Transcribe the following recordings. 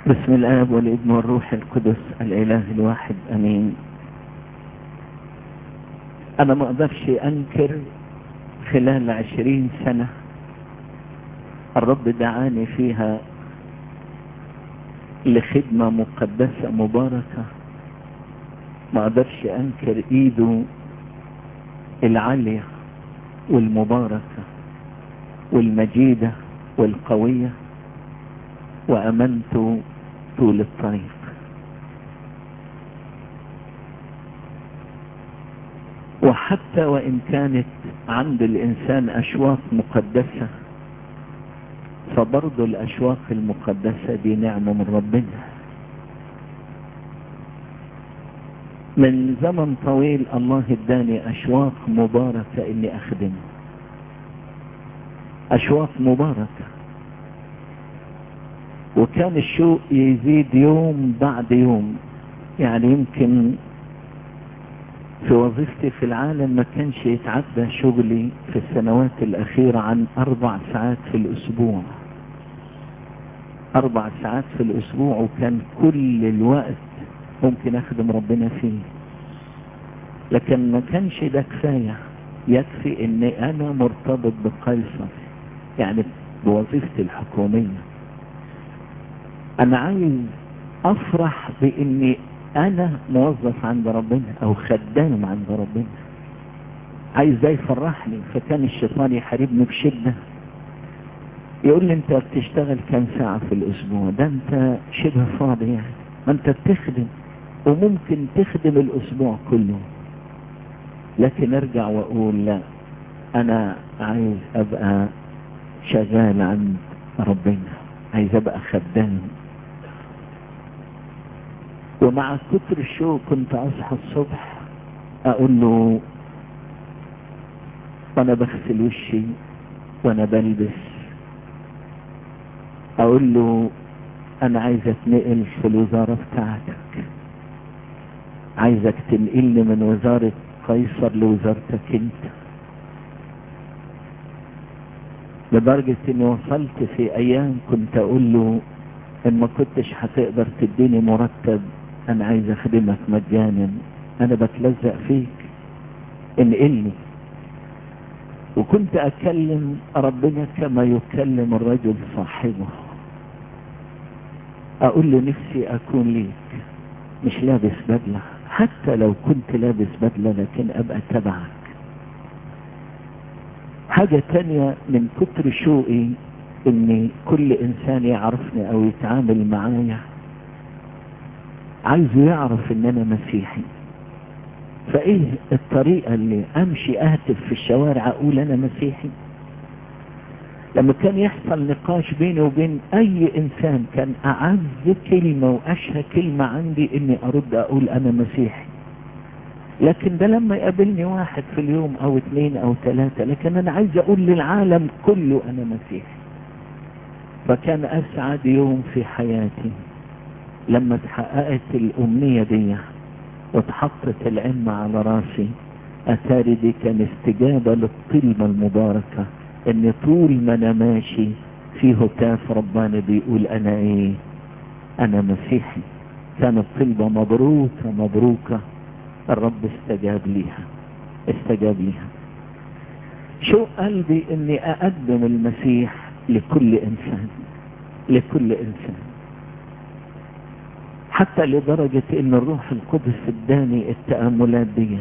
بسم الآب والابن والروح القدس الإله الواحد أمين أنا ما أقدرش أنكر خلال عشرين سنة الرب دعاني فيها لخدمة مقدسة مباركة ما أقدرش أنكر إيده العالية والمباركة والمجيدة والقوية وأمنت طول الطريق وحتى وإن كانت عند الإنسان أشواق مقدسة فبرضو الأشواق المقدسة دي نعمة من ربنا من زمن طويل الله اداني أشواق مباركة إني أخدمه أشواق مباركة وكان الشوق يزيد يوم بعد يوم يعني يمكن في وظيفتي في العالم ما كانش يتعدى شغلي في السنوات الأخيرة عن أربع ساعات في الأسبوع أربع ساعات في الأسبوع وكان كل الوقت ممكن أخدم ربنا فيه لكن ما كانش ده كفاية يكفي ان انا مرتبط بقيصر يعني بوظيفتي الحكومية انا عايز افرح باني انا موظف عند ربنا او خدام عند ربنا عايز ده يفرحني فكان الشيطان يحاربني بشدة يقول لي انت بتشتغل كام ساعة في الاسبوع ده انت شبه فاضي يعني ما انت بتخدم وممكن تخدم الاسبوع كله لكن ارجع واقول لا انا عايز ابقى شغال عند ربنا عايز ابقى خدام ومع كتر الشوق كنت اصحى الصبح اقول له وانا بغسل وشي وانا بلبس اقول له انا عايز اتنقل في الوزارة بتاعتك عايزك تنقلني من وزارة قيصر لوزارتك انت لدرجة اني وصلت في ايام كنت اقول له ان ما كنتش هتقدر تديني مرتب انا عايز اخدمك مجانا انا بتلزق فيك انقلني وكنت اكلم ربنا كما يكلم الرجل صاحبه اقول له نفسي اكون ليك مش لابس بدلة حتى لو كنت لابس بدلة لكن ابقى تبعك حاجة تانية من كتر شوقي ان كل انسان يعرفني او يتعامل معايا عايزه يعرف ان انا مسيحي فايه الطريقة اللي امشي اهتف في الشوارع اقول انا مسيحي لما كان يحصل نقاش بيني وبين اي انسان كان اعز كلمة واشهى كلمة عندي اني ارد اقول انا مسيحي لكن ده لما يقابلني واحد في اليوم او اثنين او ثلاثة لكن انا عايز اقول للعالم كله انا مسيحي فكان اسعد يوم في حياتي لما اتحققت الامنية دي واتحطت العمة على راسي اتاري دي كان استجابة للطلبة المباركة ان طول ما انا ماشي في هتاف ربنا بيقول انا ايه انا مسيحي كانت طلبة مبروكة مبروكة الرب استجاب ليها استجاب ليها شو قلبي اني اقدم المسيح لكل انسان لكل انسان حتى لدرجة ان الروح القدس اداني التأملات دي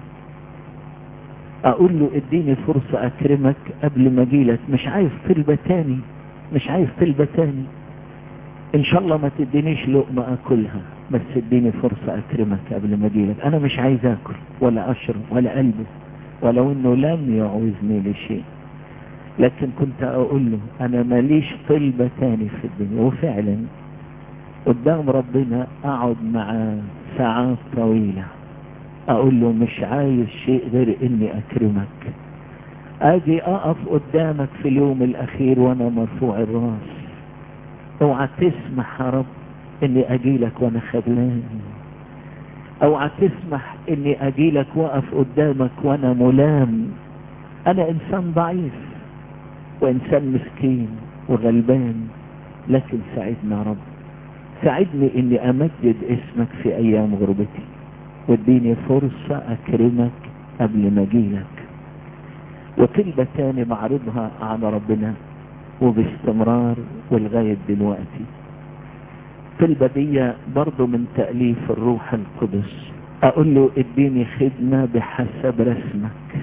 اقول له اديني فرصة اكرمك قبل ما اجيلك مش عايز طلبة تاني مش عايز طلبة تاني ان شاء الله ما تدينيش لقمة اكلها بس اديني فرصة اكرمك قبل ما اجيلك انا مش عايز اكل ولا اشرب ولا البس ولو انه لم يعوزني لشيء لكن كنت اقول له انا ماليش طلبة تاني في الدنيا وفعلا قدام ربنا اقعد معاه ساعات طويلة اقول له مش عايز شيء غير اني اكرمك اجي اقف قدامك في اليوم الاخير وانا مرفوع الراس اوعى تسمح يا رب اني اجيلك وانا خذلان اوعى تسمح اني اجيلك واقف قدامك وانا ملام انا انسان ضعيف وانسان مسكين وغلبان لكن ساعدنا يا رب ساعدني اني امجد اسمك في ايام غربتي واديني فرصة اكرمك قبل ما اجيلك وكلمة تاني بعرضها على ربنا وباستمرار ولغاية دلوقتي الكلمة دي برضو من تأليف الروح القدس اقول له اديني خدمة بحسب رسمك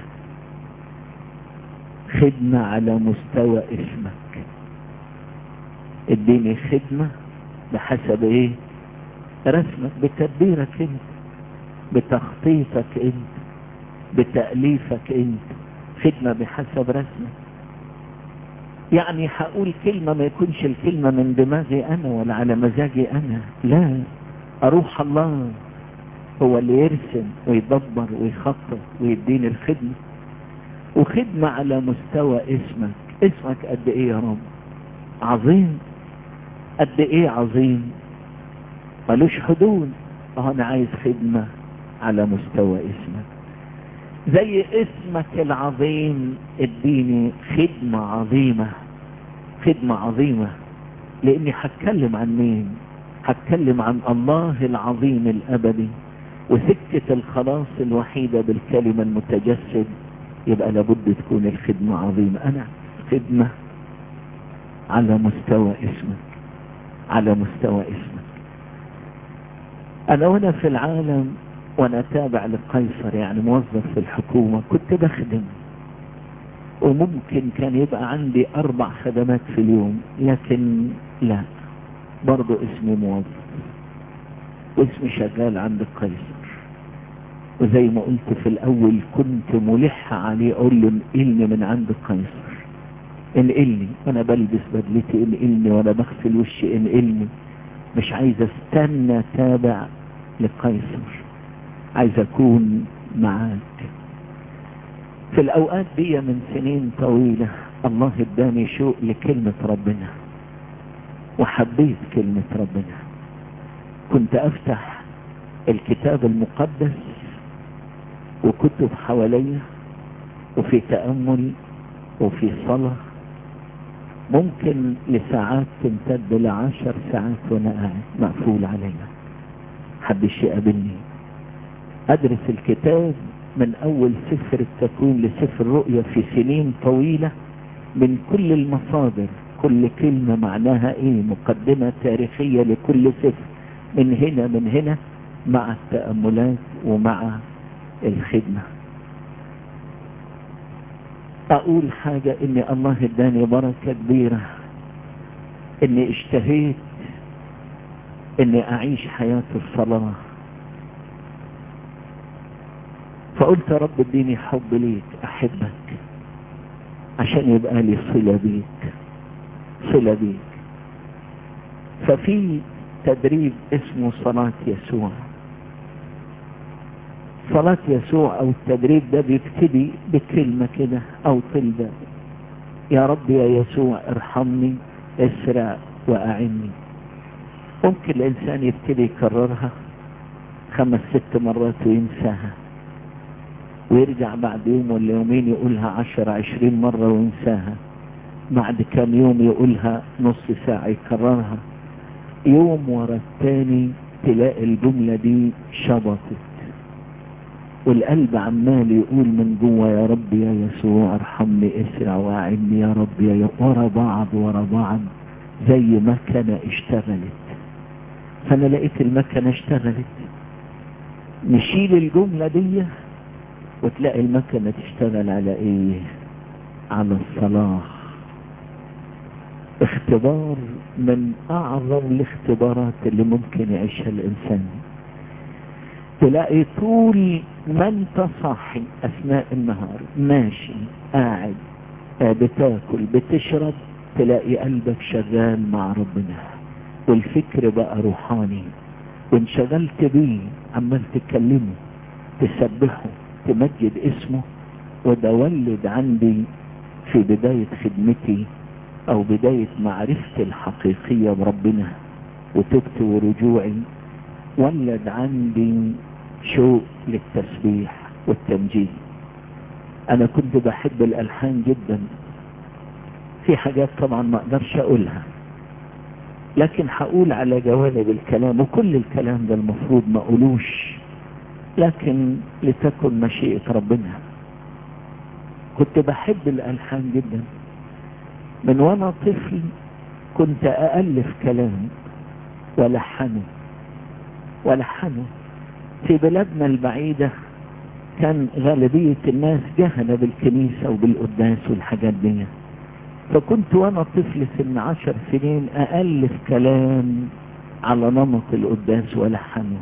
خدمة على مستوى اسمك اديني خدمة بحسب ايه رسمك بتدبيرك انت بتخطيطك انت بتأليفك انت خدمة بحسب رسمك يعني هقول كلمة ما يكونش الكلمة من دماغي انا ولا على مزاجي انا لا اروح الله هو اللي يرسم ويدبر ويخطط ويديني الخدمة وخدمة على مستوى اسمك اسمك قد ايه يا رب عظيم قد ايه عظيم ملوش حدود اه انا عايز خدمة على مستوى اسمك زي اسمك العظيم اديني خدمة عظيمة خدمة عظيمة لاني هتكلم عن مين هتكلم عن الله العظيم الابدي وسكة الخلاص الوحيدة بالكلمة المتجسد يبقى لابد تكون الخدمة عظيمة انا خدمة على مستوى اسمك على مستوى اسمك انا وانا في العالم وانا تابع لقيصر يعني موظف في الحكومة كنت بخدم وممكن كان يبقى عندي اربع خدمات في اليوم لكن لا برضو اسمي موظف واسمي شغال عند قيصر وزي ما قلت في الاول كنت ملح عليه اقول له انقلني من عند قيصر انقلني وانا بلبس بدلتي انقلني وانا بغسل وشي انقلني مش عايز استنى تابع لقيصر عايز اكون معاك في الاوقات دي من سنين طويلة الله اداني شوق لكلمة ربنا وحبيت كلمة ربنا كنت افتح الكتاب المقدس وكتب حواليا وفي تأمل وفي صلاة ممكن لساعات تمتد لعشر ساعات وانا قاعد مقفول عليا محدش يقابلني ادرس الكتاب من اول سفر التكوين لسفر الرؤيا في سنين طويلة من كل المصادر كل كلمة معناها ايه مقدمة تاريخية لكل سفر من هنا من هنا مع التأملات ومع الخدمة اقول حاجة ان الله اداني بركة كبيرة اني اشتهيت اني اعيش حياة الصلاة فقلت يا رب اديني حب ليك احبك عشان يبقى لي صلة بيك صلة بيك ففي تدريب اسمه صلاة يسوع صلاة يسوع او التدريب ده بيبتدي بكلمة كده او طلبة يا رب يا يسوع ارحمني اسرع واعني ممكن الانسان يبتدي يكررها خمس ست مرات وينساها ويرجع بعد يوم ولا يومين يقولها عشر عشرين مرة وينساها بعد كام يوم يقولها نص ساعة يكررها يوم ورا التاني تلاقي الجملة دي شبطت والقلب عمال يقول من جوه يا رب يا يسوع ارحمني اسرع واعني يا رب يا ورا بعض ورا بعض زي مكنة اشتغلت فانا لقيت المكنة اشتغلت نشيل الجملة دي وتلاقي المكنة تشتغل على ايه على الصلاة اختبار من اعظم الاختبارات اللي ممكن يعيشها الانسان تلاقي طول ما انت صاحي اثناء النهار ماشي قاعد بتاكل بتشرب تلاقي قلبك شغال مع ربنا والفكر بقى روحاني وانشغلت بيه عمال تكلمه تسبحه تمجد اسمه وده ولد عندي في بداية خدمتي او بداية معرفتي الحقيقية بربنا وتبت ورجوعي ولد عندي شوق للتسبيح والتمجيد انا كنت بحب الالحان جدا في حاجات طبعا ما اقدرش اقولها لكن هقول على جوانب الكلام وكل الكلام ده المفروض ما اقولوش لكن لتكن مشيئة ربنا كنت بحب الألحان جدا من وانا طفل كنت أألف كلام ولحنه ولحنه في بلادنا البعيدة كان غالبية الناس جهلة بالكنيسة وبالقداس والحاجات دي فكنت وانا طفل سن عشر سنين أألف كلام على نمط القداس ولحنه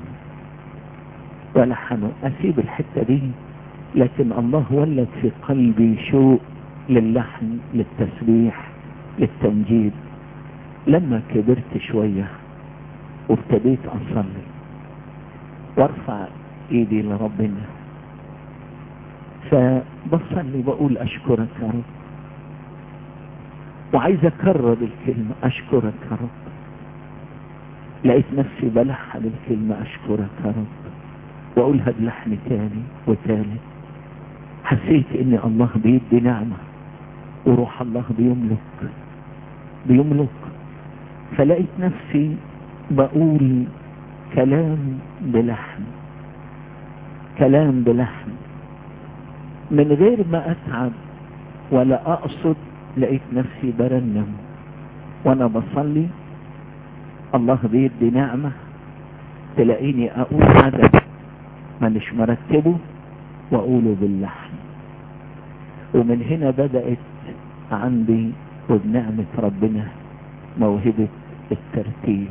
ولحنه أسيب الحتة دي لكن الله ولد في قلبي شوق للحن للتسبيح للتمجيد لما كبرت شوية وابتديت أصلي وارفع ايدي لربنا فبصلي بقول اشكرك يا رب وعايز اكرر الكلمة اشكرك يا رب لقيت نفسي بلحن الكلمة اشكرك يا رب واقولها بلحن تاني وتالت حسيت ان الله بيدي نعمة وروح الله بيملك بيملك فلقيت نفسي بقول كلام بلحن كلام بلحن من غير ما اتعب ولا اقصد لقيت نفسي برنم وانا بصلي الله بيدي نعمة تلاقيني اقول عدد مانيش مرتبه واقوله باللحن ومن هنا بدأت عندي وبنعمة ربنا موهبة الترتيل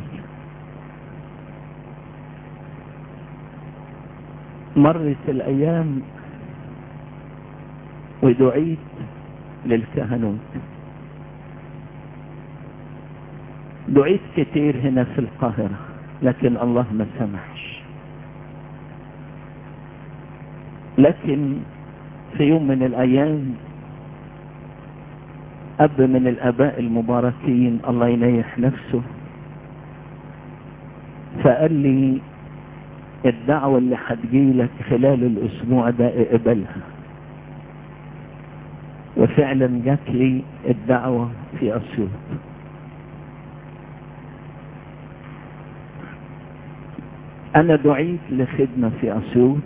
مرت الايام ودعيت للكهنوت دعيت كتير هنا في القاهرة لكن الله ما سمحش لكن في يوم من الايام اب من الاباء المباركين الله ينيح نفسه فقال لي الدعوة اللي هتجيلك خلال الاسبوع ده اقبلها وفعلا جات لي الدعوة في اسيوط انا دعيت لخدمة في اسيوط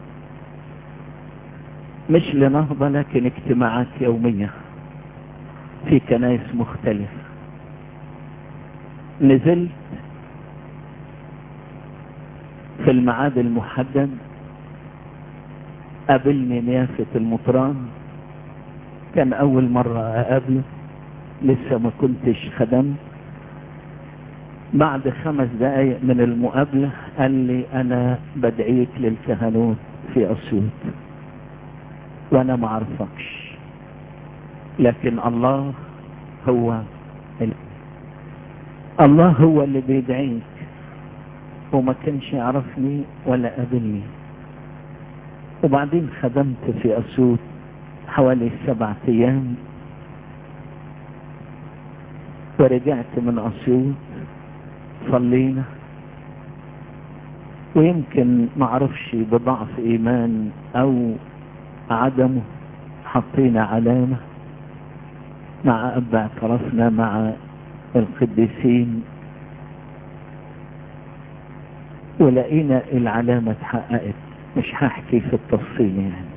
مش لنهضة لكن اجتماعات يومية في كنائس مختلفة نزلت في الميعاد المحدد قابلني نيافة المطران كان اول مرة اقابله لسه ما كنتش خدمت بعد خمس دقايق من المقابلة قال لي انا بدعيك للكهنوت في اسيوط وانا ما اعرفكش لكن الله هو ال... الله هو اللي بيدعيك وما كانش يعرفني ولا قابلني وبعدين خدمت في اسيوط حوالي سبعة ايام ورجعت من اسيوط صلينا ويمكن معرفش بضعف ايمان او عدمه حطينا علامة مع اب اعترفنا مع القديسين ولقينا العلامة اتحققت مش هحكي في التفصيل يعني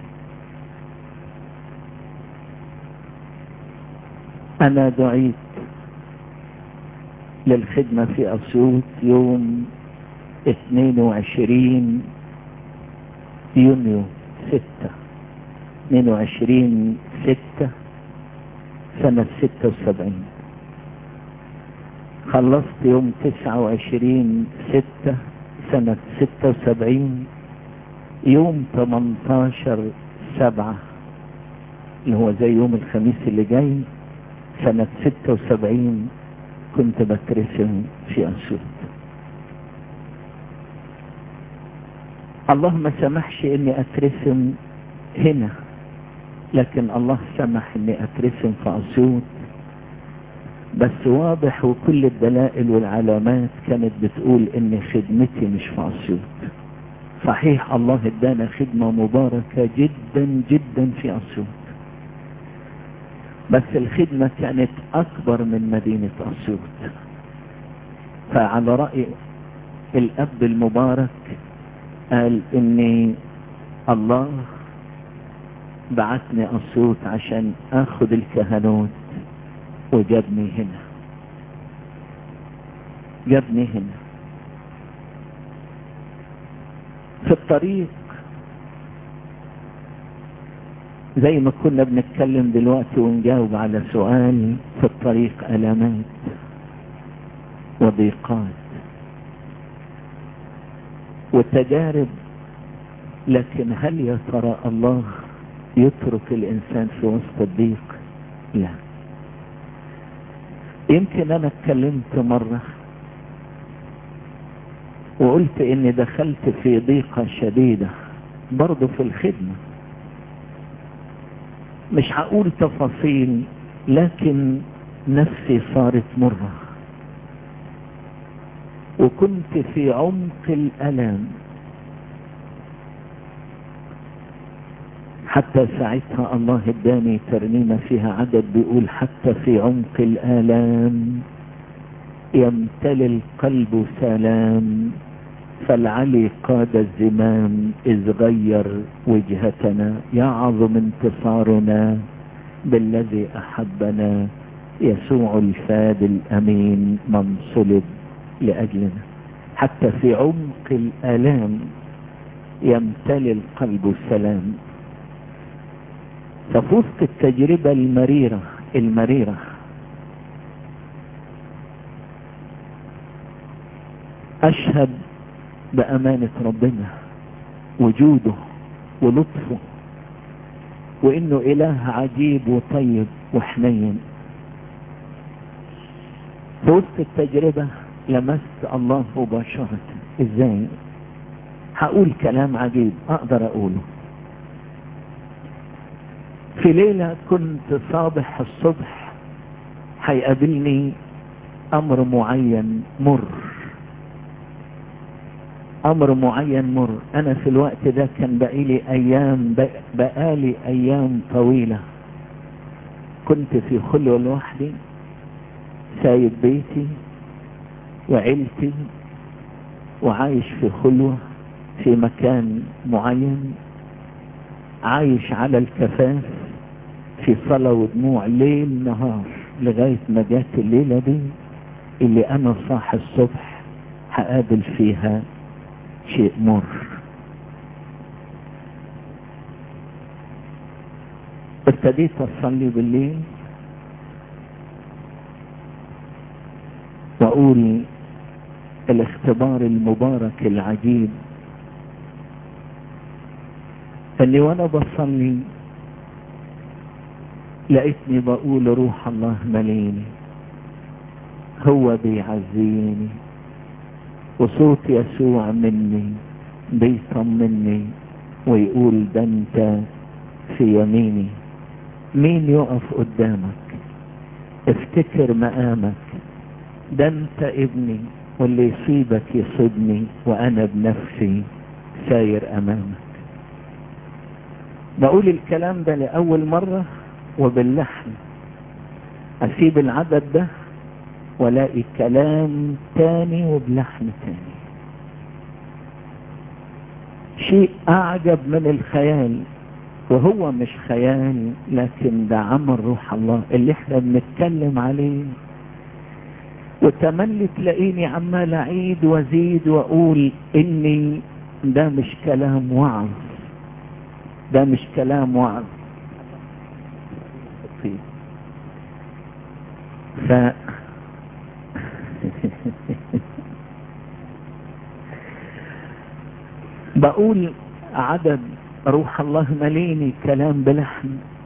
انا دعيت للخدمة في اسيوط يوم 22 يونيو 6 22 6 سنة 76 خلصت يوم 29 6 سنة 76 يوم 18 7 اللي هو زي يوم الخميس اللي جاي سنة 76 كنت بترسم في أسيوط الله ما سمحش اني اترسم هنا لكن الله سمح اني اترسم في اسيوط بس واضح وكل الدلائل والعلامات كانت بتقول ان خدمتي مش في اسيوط صحيح الله ادانا خدمة مباركة جدا جدا في اسيوط بس الخدمة كانت اكبر من مدينة اسيوط فعلى رأي الأب المبارك قال إني الله بعتني أسيوط عشان أخذ الكهنوت وجابني هنا جابني هنا في الطريق زي ما كنا بنتكلم دلوقتي ونجاوب على سؤال في الطريق ألمات وضيقات وتجارب لكن هل يا ترى الله يترك الإنسان في وسط الضيق لا يمكن أنا اتكلمت مرة وقلت إني دخلت في ضيقة شديدة برضه في الخدمة مش هقول تفاصيل لكن نفسي صارت مرة وكنت في عمق الألام حتى ساعتها الله اداني ترنيمة فيها عدد بيقول حتى في عمق الآلام يمتلي القلب سلام فالعلي قاد الزمام إذ غير وجهتنا يعظم انتصارنا بالذي أحبنا يسوع الفاد الأمين من صلب لأجلنا حتى في عمق الآلام يمتلي القلب سلام ففي وسط التجربة المريرة المريرة أشهد بأمانة ربنا وجوده ولطفه وإنه إله عجيب وطيب وحنين في وسط التجربة لمست الله مباشرة ازاي هقول كلام عجيب اقدر اقوله في ليلة كنت صابح الصبح هيقابلني امر معين مر امر معين مر انا في الوقت ده كان بقالي ايام بقالي ايام طويلة كنت في خلوة لوحدي سايب بيتي وعيلتي وعايش في خلوة في مكان معين عايش على الكفاف في صلاة ودموع ليل نهار لغاية ما جات الليلة دي اللي انا صاحي الصبح هقابل فيها شيء مر ابتديت اصلي بالليل واقول الاختبار المبارك العجيب اني وانا بصلي لقيتني بقول روح الله مليني هو بيعزيني وصوت يسوع مني بيطمني ويقول ده انت في يميني مين يقف قدامك افتكر مقامك ده انت ابني واللي يصيبك يصيبني وانا بنفسي ساير امامك بقول الكلام ده لاول مرة وباللحن اسيب العدد ده والاقي كلام تاني وبلحن تاني شيء اعجب من الخيال وهو مش خيال لكن ده عمل روح الله اللي احنا بنتكلم عليه وتملي تلاقيني عمال اعيد وازيد واقول اني ده مش كلام وعظ ده مش كلام وعظ ف بقول عدد روح الله مليني كلام بلحن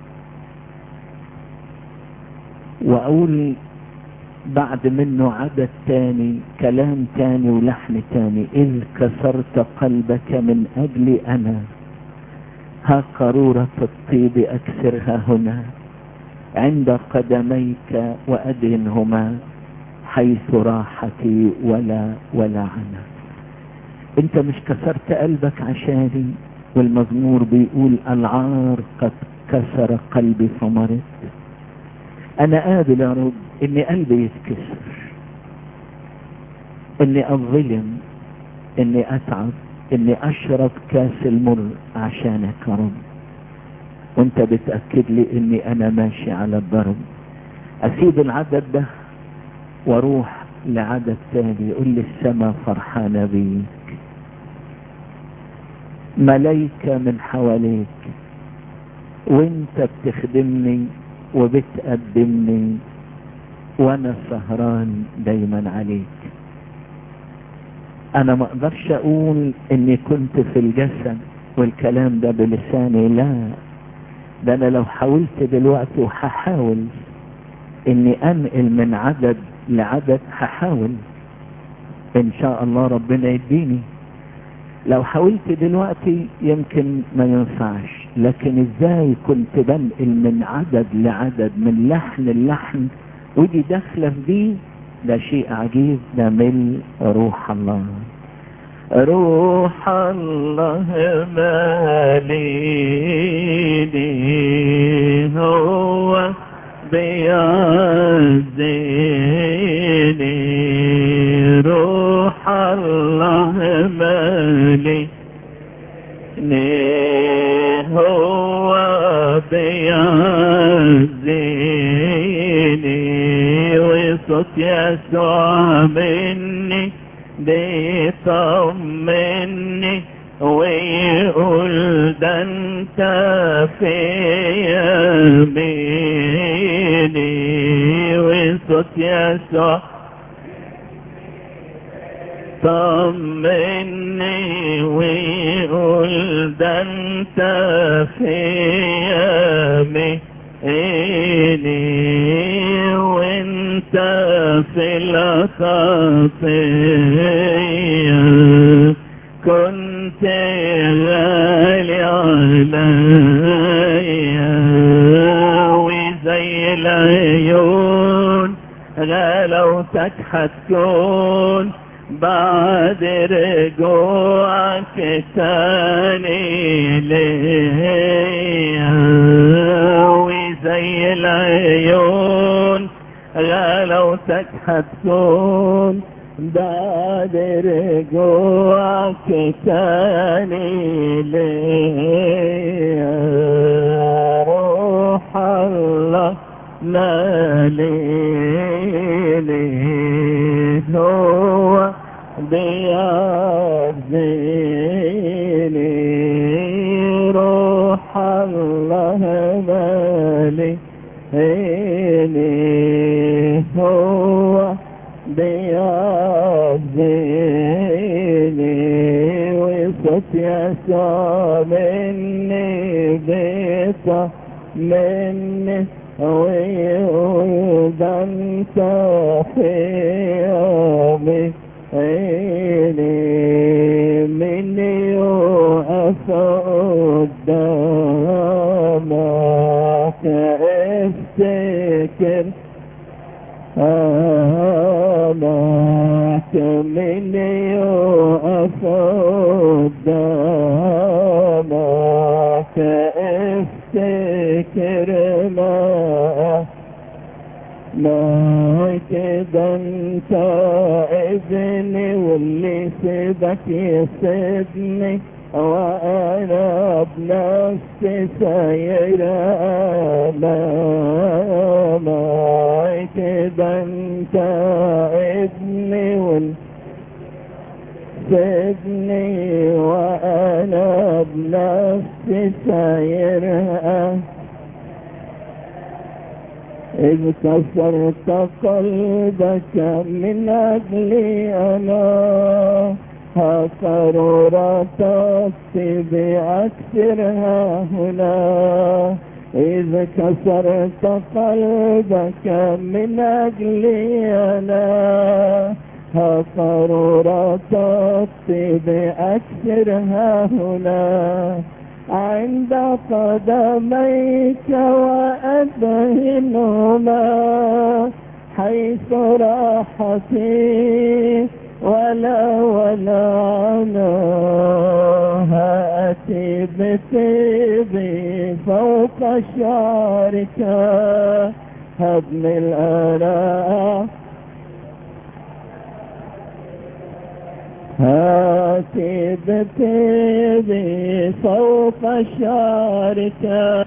واقول بعد منه عدد تاني كلام تاني ولحن تاني إذ كسرت قلبك من أجلي أنا ها قارورة الطيب أكسرها هنا عند قدميك وأدهنهما حيث راحتي ولا ولا عنا انت مش كسرت قلبك عشاني والمزمور بيقول العار قد كسر قلبي فمرت انا قابل يا رب ان قلبي يتكسر اني انظلم اني اتعب اني اشرب كاس المر عشانك يا رب وانت بتأكد لي اني انا ماشي على الضرب اسيب العدد ده واروح لعدد تاني يقول لي السماء فرحانة بيك ملايكة من حواليك وانت بتخدمني وبتقدمني وانا سهران دايما عليك انا ما اقدرش اقول اني كنت في الجسد والكلام ده بلساني لا ده انا لو حاولت دلوقتي وهحاول اني انقل من عدد لعدد هحاول ان شاء الله ربنا يديني لو حاولت دلوقتي يمكن ما ينفعش لكن ازاي كنت بنقل من عدد لعدد من لحن للحن ودي داخله في دي ده شيء عجيب ده من روح الله روح الله ماليني هو بيعزني روح الله ماليني هو بيعزني وصوت يسوع مني بيطمني ويقول ده انت في يميني وصوت يسوع طمني ويقول ده انت في يميني وانت في الخطيه كنت غالي عليا وزي العيون غلاوتك هتكون بعد رجوعك تاني ليا وزي العيون غلاوتك هتكون بعد رجوعك تاني ليا روح الله ماليني هو بيعزيني روح الله ماليني هو بيعزيني وصوت يسوع مني بيطا مني ويقول ده انت في يومي عيني مني يقف قدامك افتكر آمك مني يقف قدامك افتكر ما ما كده انت ابني واللي سيبك يسيبني وانا بنفسي ساير ما ما كده انت ابني واللي سيبني وانا بنفسي سايرها إذ كسرت قلبك من أجلي أنا قارورة بأكثرها هنا إذ كسرت قلبك من أجلي أنا قارورة بأكثرها هنا عند قدميك وأدهنهما حيث راحتي ولا ولا أنا هاتي بطيبي فوق شعرك هبني الآلاء هاتي بطيبي سوف شارك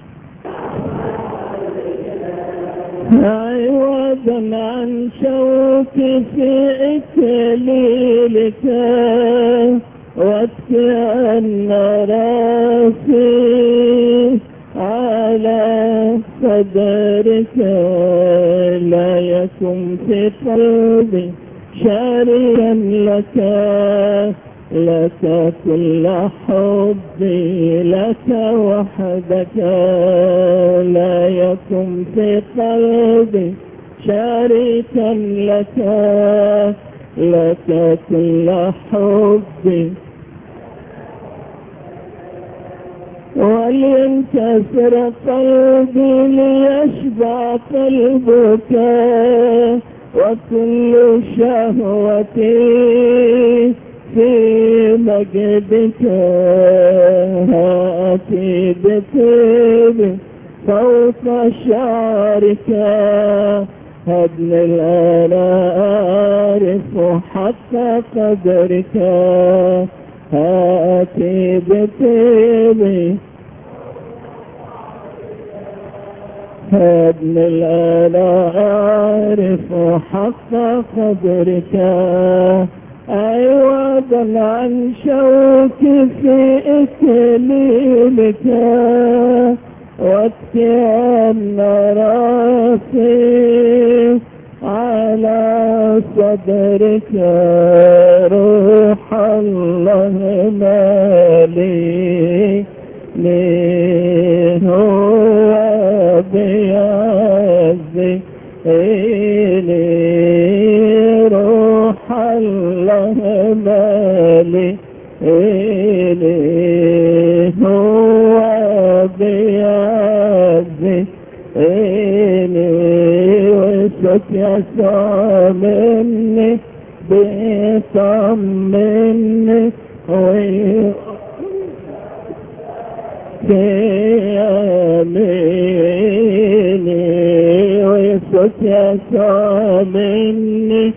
عوضا عن شوقي في إكليلك واتكأن راسي على صدرك لا يكن في قلبي شريا لك لك كل حبي لك وحدك لا يكن في قلبي شريكا لك لك كل حبي ولينكسر قلبي ليشبع قلبك وكل شهوتي في مجدك هاتي بطيب فوق شعرك هدن الآن أعرف حتى قدرك هاتي بطيب هدن الآن أعرف حق قدرك عوضا عن شوك في إكليلك واتكأن راسي على صدرك روح الله مالي ليه هو بيعزي إلي روح الله مالي إلي هو بيعزي إلي وسك يسوع مني بيطمني ويقول يميني ويسكت يسوع مني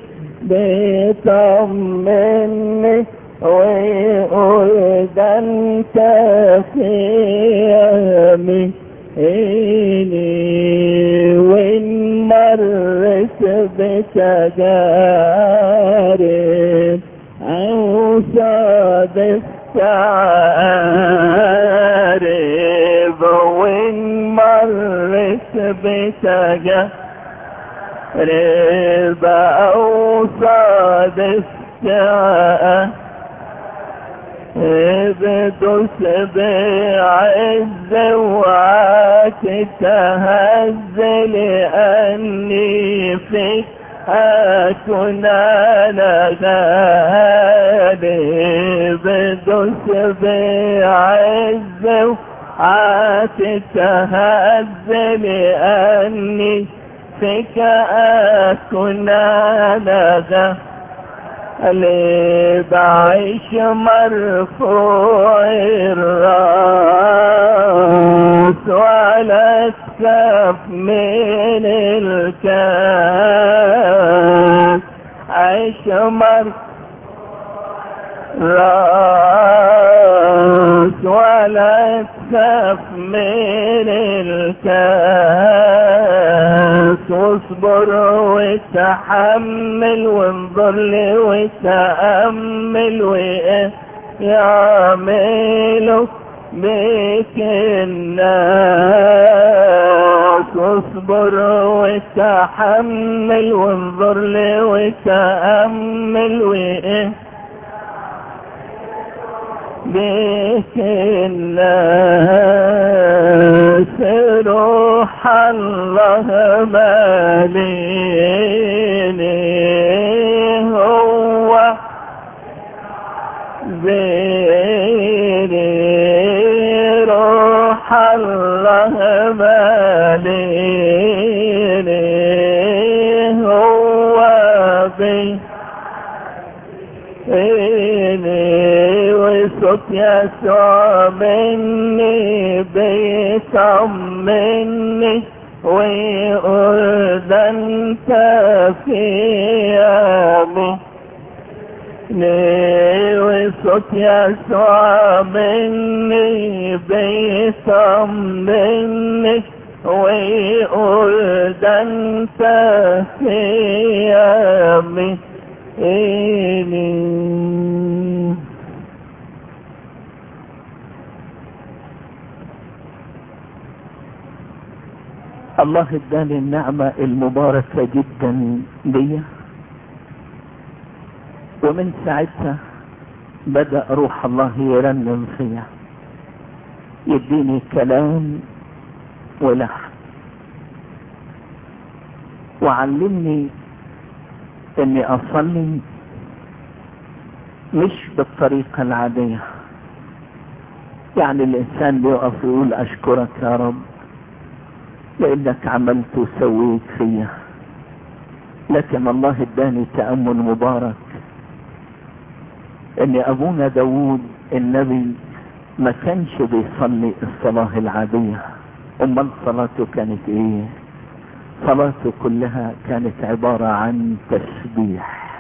بيطمني ويقول ده انت في يميني وإن مرت بتجارب أو صادف تعارف وإن مرت بتجارب أو صادف تعارف بدوس بعز وعاك تهز لأني فيك أكون أنا غالب دوس بعز وعاك تهز لأني فيك أكون أنا غالب اللي بعيش مرفوع الراس ولا تكف من الكاس عيش راس ولا تكف من الكاس واصبر وتحمل وانظر لي وتأمل ويعملوا بك الناس واصبر وتحمل وانظر لي وتأمل وإيه بك الناس روح الله ماليني هو زيني روح الله ماليني هو بي إني وصوت يسوع مني بيطمني ويقول ده انت في يامي وصوت يسوع مني بيطمني ويقول ده انت فيا إلي الله اداني النعمة المباركة جدا ليا ومن ساعتها بدأ روح الله يرنم فيا يديني كلام ولحن وعلمني اني اصلي مش بالطريقة العادية يعني الانسان بيقف يقول اشكرك يا رب لانك عملت وسويت فيا لكن الله اداني تأمل مبارك ان ابونا داوود النبي ما كانش بيصلي الصلاة العادية امال صلاته كانت ايه صلاته كلها كانت عبارة عن تسبيح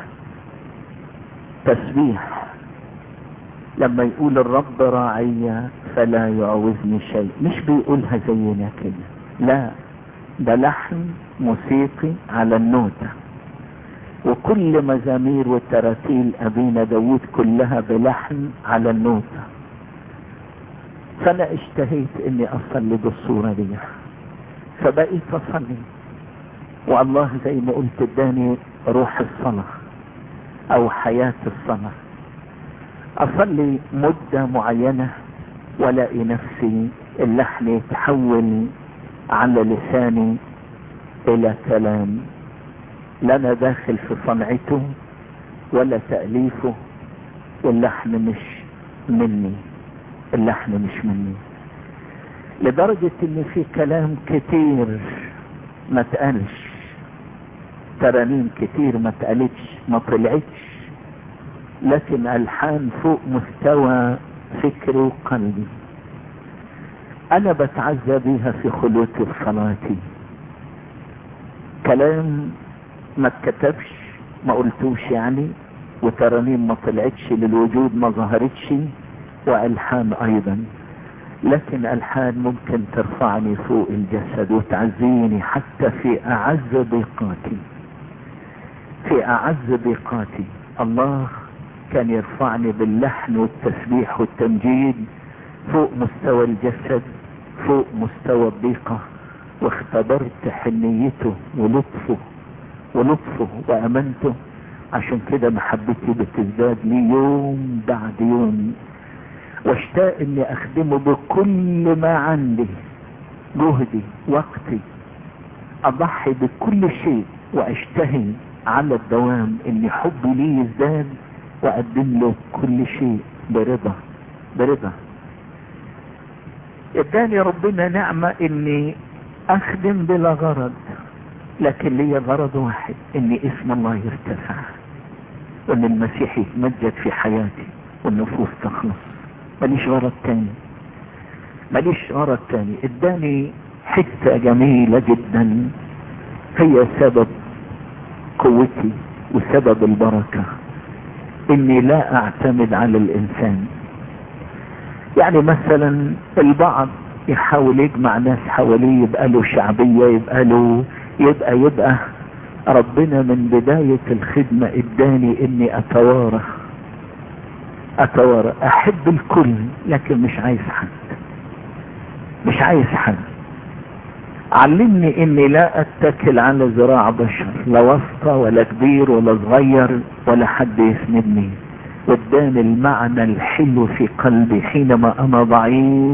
تسبيح لما يقول الرب راعي فلا يعوزني شيء مش بيقولها زينا كده لا ده لحن موسيقي على النوتة وكل مزامير وتراتيل ابينا داود كلها بلحن على النوتة فانا اشتهيت اني اصلي بالصورة دي فبقيت اصلي والله زي ما قلت اداني روح الصلاة او حياة الصلاة اصلي مدة معينة والاقي نفسي اللحن يتحول على لساني الى كلام لا انا داخل في صنعته ولا تأليفه واللحن مش مني اللحن مش مني لدرجة ان في كلام كتير ما تقالش ترانيم كتير ما تقالتش ما طلعتش لكن الحان فوق مستوى فكري وقلبي انا بتعزى بيها في خلوتي وصلاتي كلام ما اتكتبش ما قلتوش يعني وترانيم ما طلعتش للوجود ما ظهرتش والحان ايضا لكن الحان ممكن ترفعني فوق الجسد وتعزيني حتى في اعز ضيقاتي في اعز ضيقاتي الله كان يرفعني باللحن والتسبيح والتمجيد فوق مستوى الجسد فوق مستوى الضيقة واختبرت حنيته ولطفه ولطفه وامنته عشان كده محبتي بتزداد لي يوم بعد يوم واشتاق اني اخدمه بكل ما عندي جهدي وقتي اضحي بكل شيء واشتهي على الدوام ان حبي ليه يزداد واقدم له كل شيء برضا برضا اداني ربنا نعمة اني اخدم بلا غرض لكن لي غرض واحد ان اسم الله يرتفع وان المسيح يتمجد في حياتي والنفوس تخلص ماليش غرض تاني ماليش غرض تاني اداني حتة جميلة جدا هي سبب قوتي وسبب البركة اني لا اعتمد على الانسان يعني مثلا البعض يحاول يجمع ناس حواليه يبقى له شعبية يبقى له يبقى يبقى ربنا من بداية الخدمة اداني اني اتوارى اتوارى احب الكل لكن مش عايز حد مش عايز حد علمني اني لا اتكل على ذراع بشر لا واسطة ولا كبير ولا صغير ولا حد يسندني واداني المعنى الحلو في قلبي حينما انا ضعيف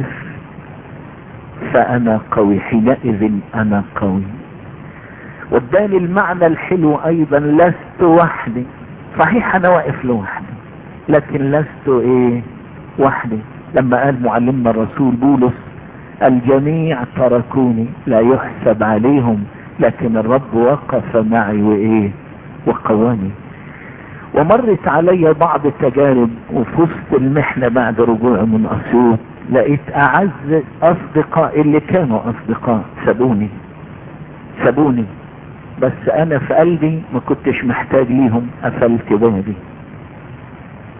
فانا قوي حينئذ انا قوي واداني المعنى الحلو ايضا لست وحدي صحيح انا واقف لوحدي لكن لست ايه وحدي لما قال معلمنا الرسول بولس الجميع تركوني لا يحسب عليهم لكن الرب وقف معي وايه وقواني ومرت علي بعض التجارب وفي وسط المحنة بعد رجوعي من اسيوط لقيت اعز اصدقاء اللي كانوا اصدقاء سابوني سابوني بس انا في قلبي ما كنتش محتاج ليهم قفلت بابي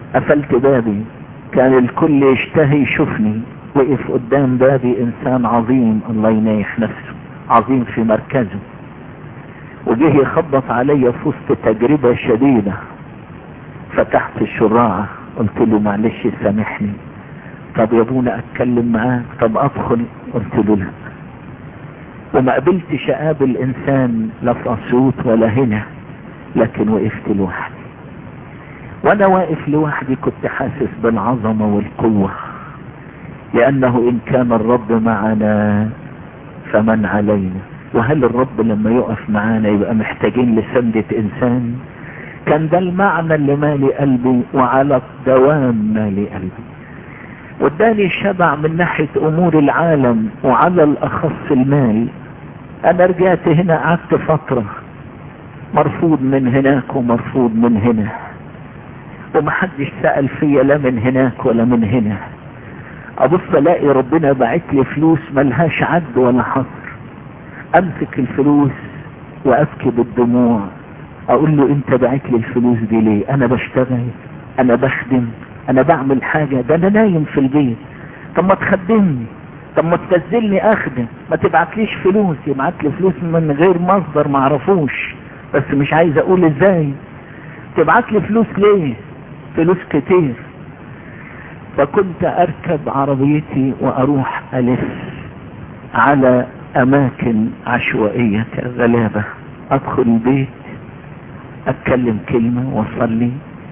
قفلت بابي كان الكل يشتهي يشوفني وقف قدام بابي انسان عظيم الله ينيح نفسه عظيم في مركزه وجه يخبط عليا في وسط تجربة شديدة فتحت الشراعة قلت له معلش سامحني طب يا ابونا اتكلم معاك طب ادخل قلت له لا وما قبلتش اقابل انسان لا في اسيوط ولا هنا لكن وقفت لوحدي وانا واقف لوحدي كنت حاسس بالعظمة والقوة لانه ان كان الرب معنا فمن علينا وهل الرب لما يقف معانا يبقى محتاجين لسندة انسان كان ده المعنى اللي مالي قلبي وعلى الدوام مالي قلبي واداني شبع من ناحية امور العالم وعلى الاخص المال انا رجعت هنا قعدت فترة مرفوض من هناك ومرفوض من هنا ومحدش سأل فيا لا من هناك ولا من هنا ابص الاقي ربنا باعت لي فلوس ملهاش عد ولا حصر امسك الفلوس وابكي بالدموع اقول له انت باعت لي الفلوس دي ليه انا بشتغل انا بخدم انا بعمل حاجة ده انا نايم في البيت طب ما تخدمني طب ما تنزلني اخدم ما تبعتليش فلوس يبعت لي فلوس من غير مصدر معرفوش بس مش عايز اقول ازاي تبعت لي فلوس ليه فلوس كتير فكنت اركب عربيتي واروح الف على اماكن عشوائية كغلابة ادخل البيت اتكلم كلمة واصلي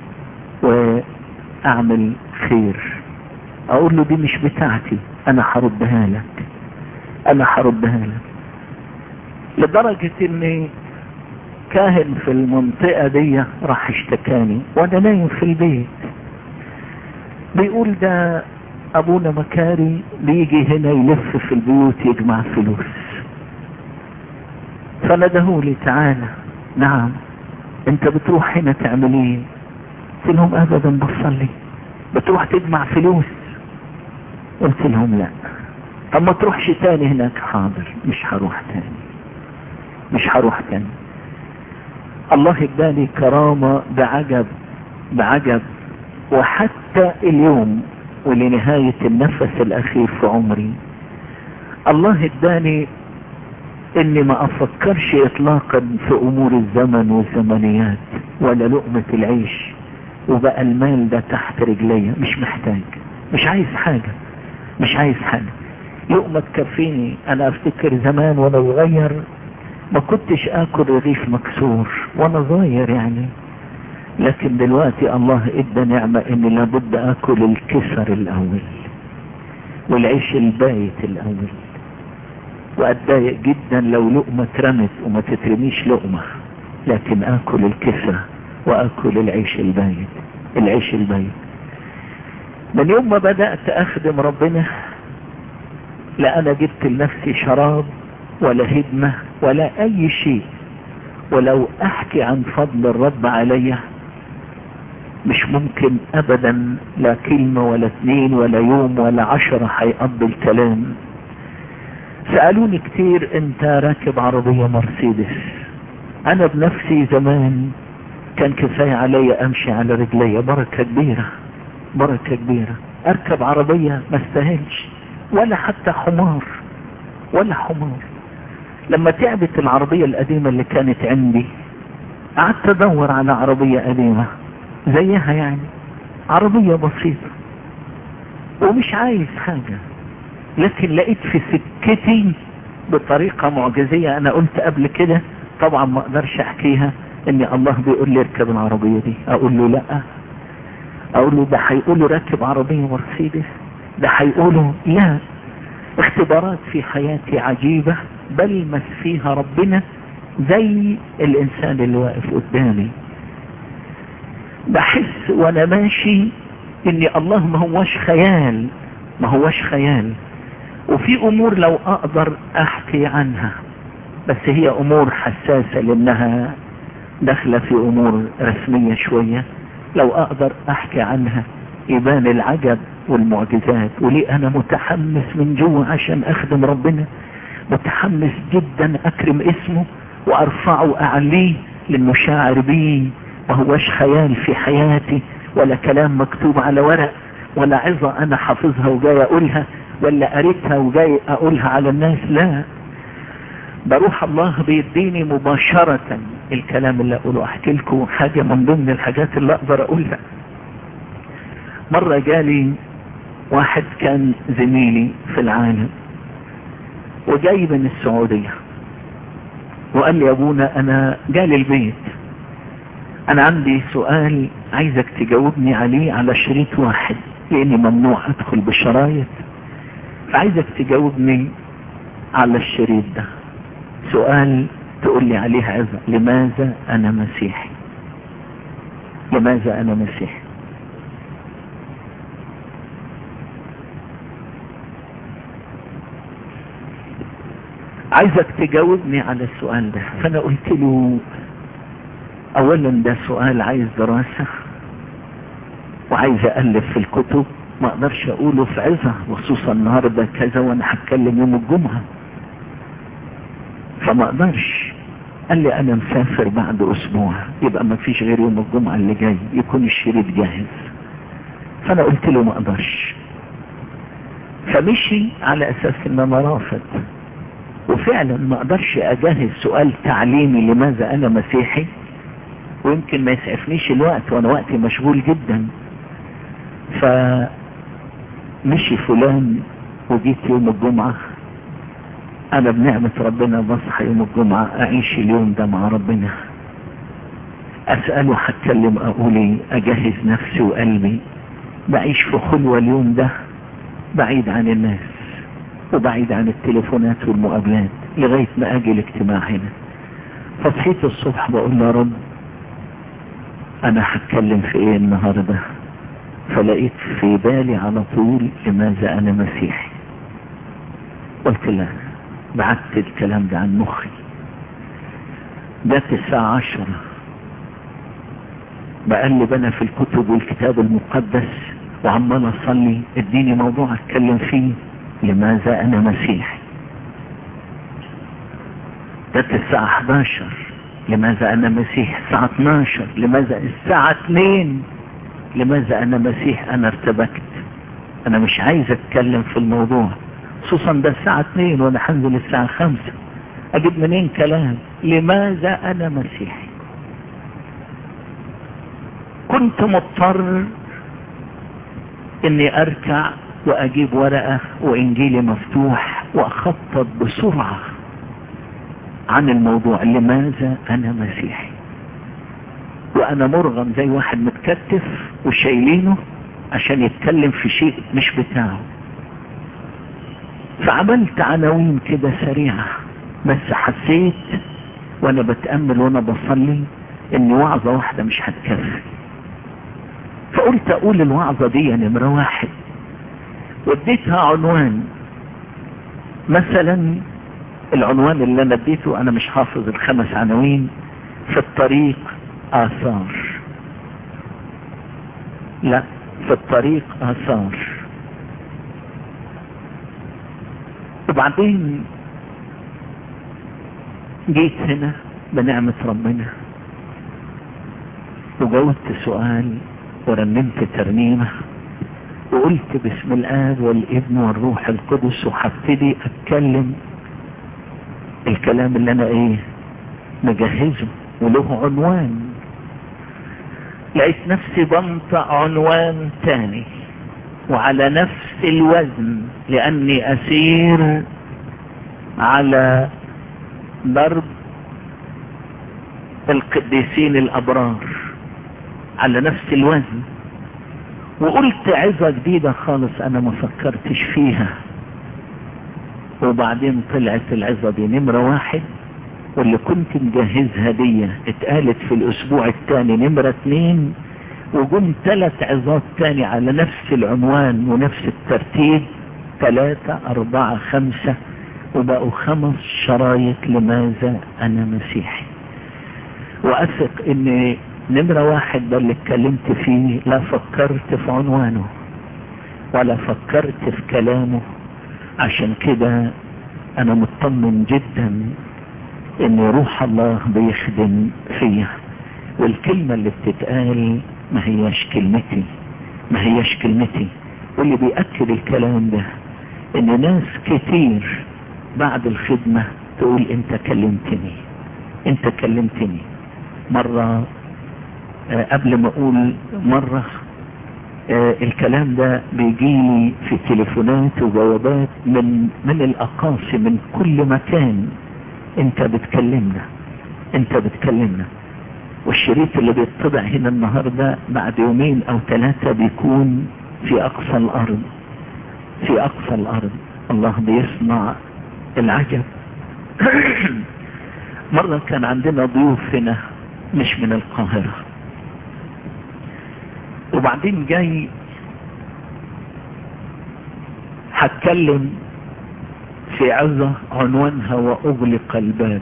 واعمل خير اقول له دي مش بتاعتي انا هردها لك انا هردها لك لدرجة ان كاهن في المنطقة دي راح اشتكاني وانا نايم في البيت بيقول ده ابونا مكاري بيجي هنا يلف في البيوت يجمع فلوس فندهولي تعالى نعم انت بتروح هنا تعمل ايه قلت لهم ابدا بصلي بتروح تجمع فلوس قلت لهم لا طب ما تروحش تاني هناك حاضر مش هروح تاني مش هروح تاني الله اداني كرامة بعجب بعجب وحتى اليوم ولنهاية النفس الاخير في عمري الله اداني اني ما افكرش اطلاقا في امور الزمن والزمنيات ولا لقمة العيش وبقى المال ده تحت رجليا مش محتاج مش عايز حاجة مش عايز حاجة لقمة تكفيني انا افتكر زمان وانا صغير ما كنتش اكل رغيف مكسور وانا صغير يعني لكن دلوقتي الله ادى نعمة اني لابد اكل الكسر الاول والعيش البايت الاول واتضايق جدا لو لقمة اترمت وما تترميش لقمة لكن اكل الكسرة واكل العيش البايت العيش البايت من يوم ما بدأت اخدم ربنا لا انا جبت لنفسي شراب ولا هدمة ولا اي شيء ولو احكي عن فضل الرب عليا مش ممكن ابدا لا كلمة ولا اثنين ولا يوم ولا عشرة هيقضي الكلام سألوني كتير انت راكب عربية مرسيدس انا بنفسي زمان كان كفاية عليا امشي على رجلي بركة كبيرة بركة كبيرة اركب عربية ما استاهلش ولا حتى حمار ولا حمار لما تعبت العربية القديمة اللي كانت عندي قعدت ادور على عربية قديمة زيها يعني عربية بسيطة ومش عايز حاجة لكن لقيت في سكتي بطريقة معجزية انا قلت قبل كده طبعا ما اقدرش احكيها ان الله بيقول لي اركب العربية دي اقول له لا اقول له ده هيقولوا راكب عربية مرسيدس ده هيقولوا لا اختبارات في حياتي عجيبة بلمس فيها ربنا زي الانسان اللي واقف قدامي بحس وانا ماشي ان الله ما هوش خيال ما هوش خيال وفي امور لو اقدر احكي عنها بس هي امور حساسة لانها داخلة في امور رسمية شوية لو اقدر احكي عنها يبان العجب والمعجزات وليه انا متحمس من جوه عشان اخدم ربنا متحمس جدا اكرم اسمه وارفعه واعليه لانه شاعر بيه ما هوش خيال في حياتي ولا كلام مكتوب على ورق ولا عظة انا حافظها وجاي اقولها ولا قريتها وجاي اقولها على الناس لا بروح الله بيديني مباشرة الكلام اللي اقوله احكي لكم حاجة من ضمن الحاجات اللي اقدر اقولها مرة جالي واحد كان زميلي في العالم وجاي من السعودية وقال لي يا ابونا انا جالي البيت انا عندي سؤال عايزك تجاوبني عليه على شريط واحد لاني ممنوع ادخل بشرايط فعايزك تجاوبني على الشريط ده سؤال تقول لي عليه عظة لماذا انا مسيحي لماذا انا مسيحي عايزك تجاوبني على السؤال ده فانا قلت له اولا ده سؤال عايز دراسة وعايز الف في الكتب ما اقدرش اقوله في عظة وخصوصا النهاردة كذا وانا هتكلم يوم الجمعة فما اقدرش قال لي انا مسافر بعد اسبوع يبقى ما فيش غير يوم الجمعة اللي جاي يكون الشريط جاهز فانا قلت له ما اقدرش فمشي على اساس ان انا رافض وفعلا ما اقدرش اجهز سؤال تعليمي لماذا انا مسيحي ويمكن ما يسعفنيش الوقت وانا وقتي مشغول جدا فمشي فلان وجيت يوم الجمعة انا بنعمة ربنا بصحى يوم الجمعة اعيش اليوم ده مع ربنا اسأله هتكلم اقولي اجهز نفسي وقلبي بعيش في خلوة اليوم ده بعيد عن الناس وبعيد عن التليفونات والمقابلات لغاية ما اجي الاجتماع هنا فصحيت الصبح بقول يا رب انا هتكلم في ايه النهاردة فلقيت في بالي على طول لماذا انا مسيحي قلت لا بعدت الكلام ده عن مخي جت الساعة عشرة بقلب انا في الكتب والكتاب المقدس وعمال اصلي اديني موضوع اتكلم فيه لماذا انا مسيحي جت الساعة 11 لماذا انا مسيح الساعة 12 لماذا الساعة 2 لماذا انا مسيح انا ارتبكت انا مش عايز اتكلم في الموضوع خصوصا ده الساعة 2 وانا هنزل الساعة 5 اجيب منين كلام لماذا انا مسيحي كنت مضطر اني اركع واجيب ورقة وانجيلي مفتوح واخطط بسرعة عن الموضوع لماذا انا مسيحي وانا مرغم زي واحد متكتف وشايلينه عشان يتكلم في شيء مش بتاعه فعملت عناوين كده سريعة بس حسيت وانا بتأمل وانا بصلي ان وعظة واحدة مش هتكفي فقلت اقول الوعظة دي نمرة واحد واديتها عنوان مثلا العنوان اللي انا اديته انا مش حافظ الخمس عناوين في الطريق اثار لا في الطريق اثار وبعدين جيت هنا بنعمة ربنا وجاوبت سؤال ورنمت ترنيمة وقلت باسم الآب والابن والروح القدس وهبتدي اتكلم الكلام اللي انا ايه مجهزه وله عنوان لقيت نفسي بنطق عنوان تاني وعلى نفس الوزن لاني اسير على ضرب القديسين الابرار على نفس الوزن وقلت عظة جديدة خالص انا ما فكرتش فيها وبعدين طلعت العظة دي نمرة واحد واللي كنت مجهزها دي اتقالت في الاسبوع الثاني نمرة اتنين وجم ثلاث عظات تاني على نفس العنوان ونفس الترتيب ثلاثة اربعة خمسة وبقوا خمس شرايط لماذا انا مسيحي واثق ان نمرة واحد ده اللي اتكلمت فيه لا فكرت في عنوانه ولا فكرت في كلامه عشان كده انا مطمن جدا ان روح الله بيخدم فيا والكلمة اللي بتتقال ما هياش كلمتي ما هياش كلمتي واللي بيأكد الكلام ده ان ناس كتير بعد الخدمة تقول انت كلمتني انت كلمتني مرة آه قبل ما اقول مرة آه الكلام ده بيجيلي في تليفونات وجوابات من من الاقاصي من كل مكان انت بتكلمنا انت بتكلمنا والشريط اللي بيطبع هنا النهاردة بعد يومين او ثلاثة بيكون في اقصى الارض في اقصى الارض الله بيصنع العجب مرة كان عندنا ضيوف هنا مش من القاهرة وبعدين جاي هتكلم في عظة عنوانها واغلق الباب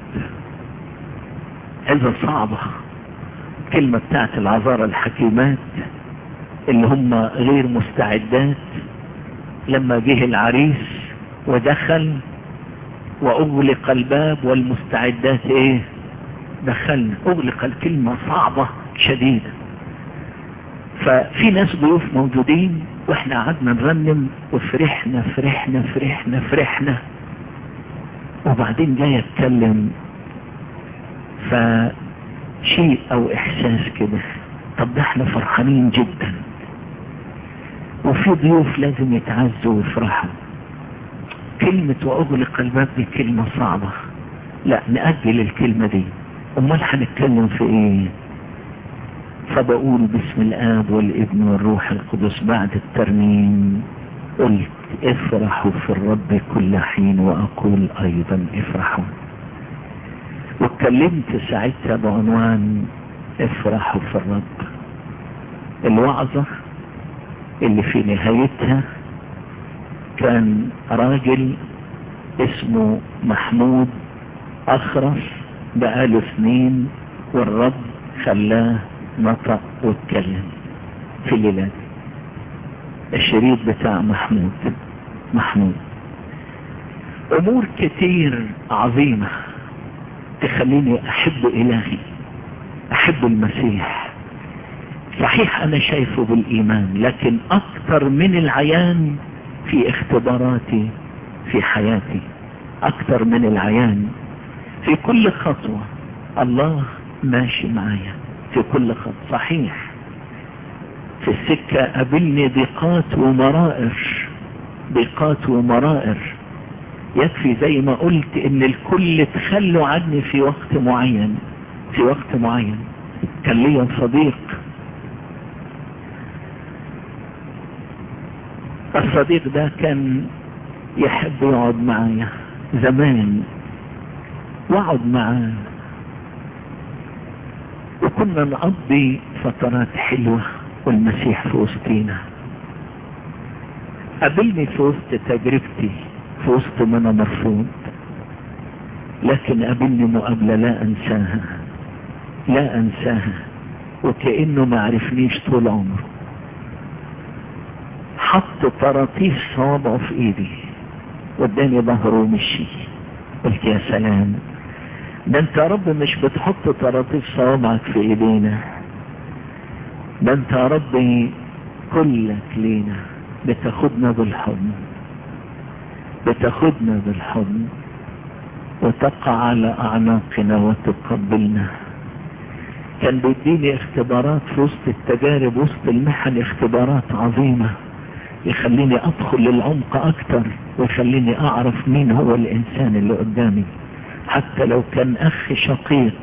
عظة صعبة كلمة بتاعت العذارى الحكيمات اللي هم غير مستعدات لما جه العريس ودخل واغلق الباب والمستعدات ايه دخلنا اغلق الكلمة صعبة شديدة ففي ناس ضيوف موجودين واحنا قعدنا نرنم وفرحنا فرحنا فرحنا فرحنا وبعدين جاي اتكلم فشيء او احساس كده طب ده احنا فرحانين جدا وفي ضيوف لازم يتعزوا ويفرحوا كلمة واغلق الباب دي كلمة صعبة لا نأجل الكلمة دي امال هنتكلم في ايه فبقول باسم الاب والابن والروح القدس بعد الترنيم قلت افرحوا في الرب كل حين واقول ايضا افرحوا واتكلمت ساعتها بعنوان افرحوا في الرب الوعظة اللي في نهايتها كان راجل اسمه محمود اخرس بقاله سنين والرب خلاه نطق واتكلم في الليلة دي الشريط بتاع محمود محمود امور كتير عظيمة تخليني احب الهي احب المسيح صحيح انا شايفه بالايمان لكن اكتر من العيان في اختباراتي في حياتي اكتر من العيان في كل خطوة الله ماشي معايا في كل خط صحيح في السكة قابلني ضيقات ومرائر ضيقات ومرائر يكفي زي ما قلت ان الكل تخلوا عني في وقت معين في وقت معين كان ليا صديق الصديق ده كان يحب يقعد معايا زمان واقعد معاه وكنا نقضي فترات حلوة والمسيح في وسطينا قابلني في وسط تجربتي في وسط ما انا مرفوض لكن قابلني مقابلة لا انساها لا انساها وكأنه ما عرفنيش طول عمره حط طراطيف صوابعه في ايدي واداني ظهره ومشي قلت يا سلام ده انت يا رب مش بتحط طراطيف صوابعك في ايدينا ده انت يا رب كلك لينا بتاخدنا بالحضن بتاخدنا بالحضن وتقع على اعناقنا وتقبلنا كان بيديني اختبارات في وسط التجارب وسط المحن اختبارات عظيمة يخليني ادخل للعمق اكتر ويخليني اعرف مين هو الانسان اللي قدامي حتى لو كان اخ شقيق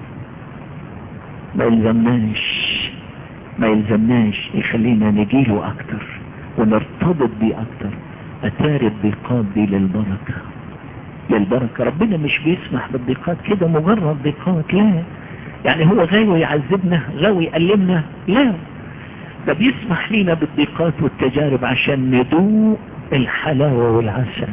ما يلزمناش ما يلزمناش يخلينا نجيله اكتر ونرتبط بيه اكتر اتاري الضيقات دي للبركة للبركة ربنا مش بيسمح بالضيقات كده مجرد ضيقات لا يعني هو غاوي يعذبنا غاوي يألمنا لا ده بيسمح لينا بالضيقات والتجارب عشان ندوق الحلاوة والعسل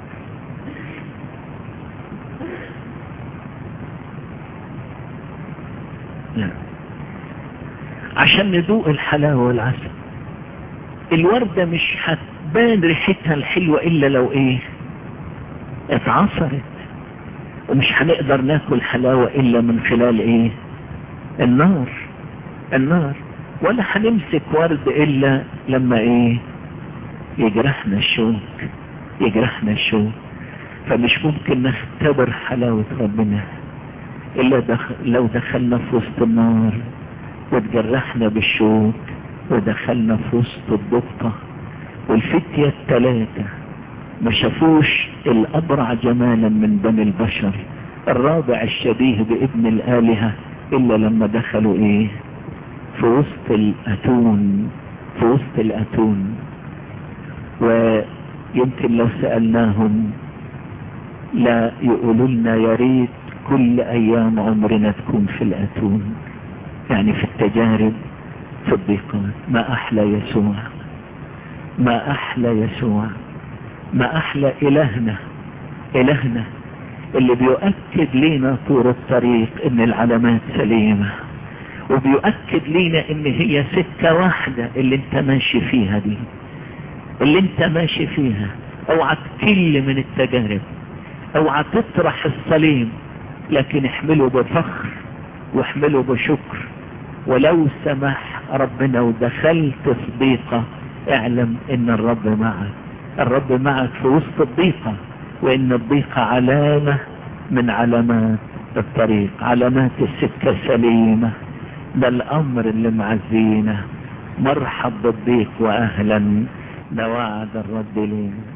لا عشان ندوق الحلاوة والعسل الوردة مش هتبان ريحتها الحلوة الا لو ايه اتعصرت ومش هنقدر ناكل حلاوة الا من خلال ايه النار النار ولا هنمسك ورد الا لما ايه يجرحنا الشوك يجرحنا الشوك فمش ممكن نختبر حلاوة ربنا الا دخل لو دخلنا في وسط النار وتجرحنا بالشوك ودخلنا في وسط الضبطة والفتية التلاتة ما شافوش الابرع جمالا من بني البشر الرابع الشبيه بابن الالهة الا لما دخلوا ايه في وسط الاتون في وسط الاتون ويمكن لو سألناهم لا يقولوا لنا يا ريت كل ايام عمرنا تكون في الاتون يعني في التجارب في الضيقات ما احلى يسوع ما احلى يسوع ما احلى الهنا الهنا اللي بيؤكد لينا طول الطريق ان العلامات سليمة وبيؤكد لينا ان هي سكة واحدة اللي انت ماشي فيها دي اللي انت ماشي فيها اوعى تكل من التجارب اوعى تطرح الصليب لكن احمله بفخر واحمله بشكر ولو سمح ربنا ودخلت في ضيقة اعلم ان الرب معك الرب معك في وسط الضيقة وان الضيقة علامة من علامات الطريق علامات السكة سليمة ده الامر اللي معزينا مرحب بالضيق واهلا ده وعد الرب لينا